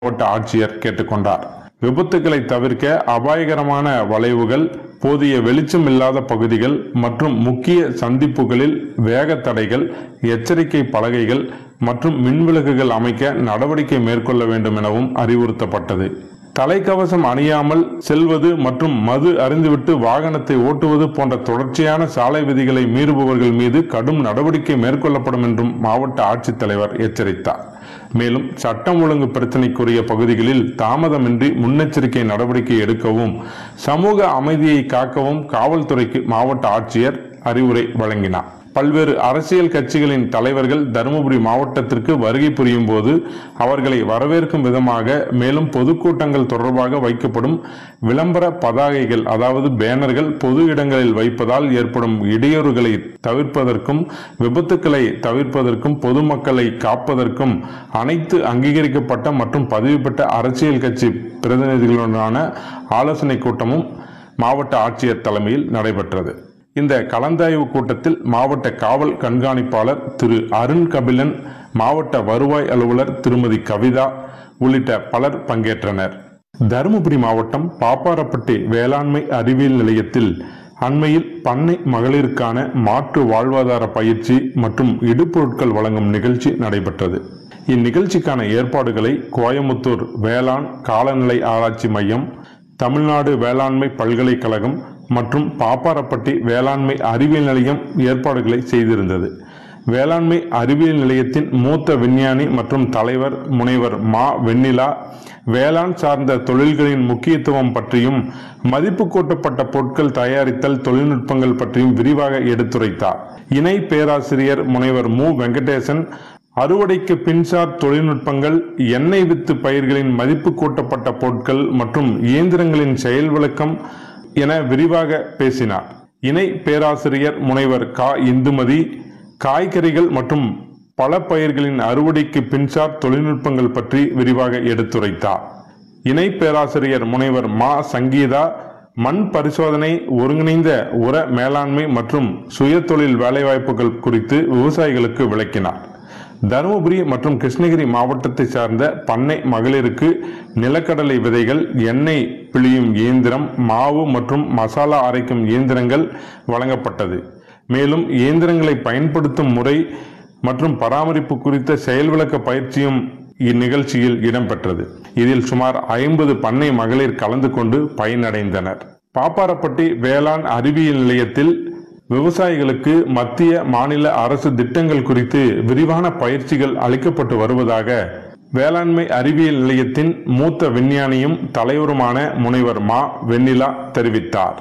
மாவட்ட ஆட்சியர் கேட்டுக்கொண்டார் விபத்துகளை தவிர்க்க அபாயகரமான வளைவுகள் போதிய வெளிச்சம் இல்லாத பகுதிகள் மற்றும் முக்கிய சந்திப்புகளில் வேக தடைகள் எச்சரிக்கை பலகைகள் மற்றும் மின்விளக்குகள் அமைக்க நடவடிக்கை மேற்கொள்ள வேண்டும் எனவும் அறிவுறுத்தப்பட்டது தலைக்கவசம் அணியாமல் செல்வது மற்றும் மது அருந்துவிட்டு வாகனத்தை ஓட்டுவது போன்ற தொடர்ச்சியான சாலை விதிகளை மீறுபவர்கள் மீது கடும் நடவடிக்கை மேற்கொள்ளப்படும் என்றும் மாவட்ட ஆட்சித்தலைவர் எச்சரித்தார் மேலும் சட்டம் ஒழுங்கு பிரச்சினைக்குரிய பகுதிகளில் தாமதமின்றி முன்னெச்சரிக்கை நடவடிக்கை எடுக்கவும் சமூக அமைதியை காக்கவும் காவல்துறைக்கு மாவட்ட ஆட்சியர் அறிவுரை வழங்கினார் பல்வேறு அரசியல் கட்சிகளின் தலைவர்கள் தருமபுரி மாவட்டத்திற்கு வருகை புரியும் போது அவர்களை வரவேற்கும் விதமாக மேலும் பொதுக்கூட்டங்கள் தொடர்பாக வைக்கப்படும் விளம்பர பதாகைகள் அதாவது பேனர்கள் பொது இடங்களில் வைப்பதால் ஏற்படும் இடையூறுகளை தவிர்ப்பதற்கும் விபத்துக்களை தவிர்ப்பதற்கும் பொதுமக்களை காப்பதற்கும் அனைத்து அங்கீகரிக்கப்பட்ட மற்றும் பதிவு பெற்ற அரசியல் கட்சி பிரதிநிதிகளுடனான ஆலோசனை கூட்டமும் மாவட்ட ஆட்சியர் தலைமையில் நடைபெற்றது இந்த கலந்தாய்வு கூட்டத்தில் மாவட்ட காவல் கண்காணிப்பாளர் திரு அருண் கபிலன் மாவட்ட வருவாய் அலுவலர் திருமதி கவிதா உள்ளிட்ட பலர் பங்கேற்றனர் தருமபுரி மாவட்டம் பாப்பாரப்பட்டி வேளாண்மை அறிவியல் நிலையத்தில் அண்மையில் பண்ணை மகளிருக்கான மாற்று வாழ்வாதார பயிற்சி மற்றும் இடுபொருட்கள் வழங்கும் நிகழ்ச்சி நடைபெற்றது இந்நிகழ்ச்சிக்கான ஏற்பாடுகளை கோயமுத்தூர் வேளாண் காலநிலை ஆராய்ச்சி மையம் தமிழ்நாடு வேளாண்மை பல்கலைக்கழகம் மற்றும் பாப்பாரப்பட்டி வேளாண்மை அறிவியல் நிலையம் ஏற்பாடுகளை செய்திருந்தது வேளாண்மை அறிவியல் நிலையத்தின் மூத்த விஞ்ஞானி மற்றும் தலைவர் முனைவர் மா வெண்ணிலா வேளாண் சார்ந்த தொழில்களின் முக்கியத்துவம் பற்றியும் மதிப்பு கூட்டப்பட்ட பொருட்கள் தயாரித்தல் தொழில்நுட்பங்கள் பற்றியும் விரிவாக எடுத்துரைத்தார் இணை பேராசிரியர் முனைவர் மு வெங்கடேசன் அறுவடைக்கு பின்சார் தொழில்நுட்பங்கள் எண்ணெய் வித்து பயிர்களின் மதிப்பு கூட்டப்பட்ட பொருட்கள் மற்றும் இயந்திரங்களின் செயல் விளக்கம் என விரிவாக பேசினார் இணை பேராசிரியர் முனைவர் கா இந்துமதி காய்கறிகள் மற்றும் பல பயிர்களின் அறுவடைக்கு பின்சார் தொழில்நுட்பங்கள் பற்றி விரிவாக எடுத்துரைத்தார் இணை பேராசிரியர் முனைவர் மா சங்கீதா மண் பரிசோதனை ஒருங்கிணைந்த உர மேலாண்மை மற்றும் சுயதொழில் வேலைவாய்ப்புகள் குறித்து விவசாயிகளுக்கு விளக்கினார் தருமபுரி மற்றும் கிருஷ்ணகிரி மாவட்டத்தை சார்ந்த பண்ணை மகளிருக்கு நிலக்கடலை விதைகள் எண்ணெய் பிழியும் இயந்திரம் மாவு மற்றும் மசாலா அரைக்கும் இயந்திரங்கள் வழங்கப்பட்டது மேலும் இயந்திரங்களை பயன்படுத்தும் முறை மற்றும் பராமரிப்பு குறித்த செயல் விளக்க பயிற்சியும் இந்நிகழ்ச்சியில் இடம்பெற்றது இதில் சுமார் ஐம்பது பண்ணை மகளிர் கலந்து கொண்டு பயனடைந்தனர் பாப்பாரப்பட்டி வேளாண் அறிவியல் நிலையத்தில் விவசாயிகளுக்கு மத்திய மாநில அரசு திட்டங்கள் குறித்து விரிவான பயிற்சிகள் அளிக்கப்பட்டு வருவதாக வேளாண்மை அறிவியல் நிலையத்தின் மூத்த விஞ்ஞானியும் தலைவருமான முனைவர் மா வெண்ணிலா தெரிவித்தார்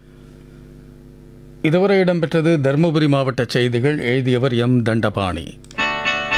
இதுவரை இடம்பெற்றது தருமபுரி மாவட்ட செய்திகள் எழுதியவர் எம் தண்டபாணி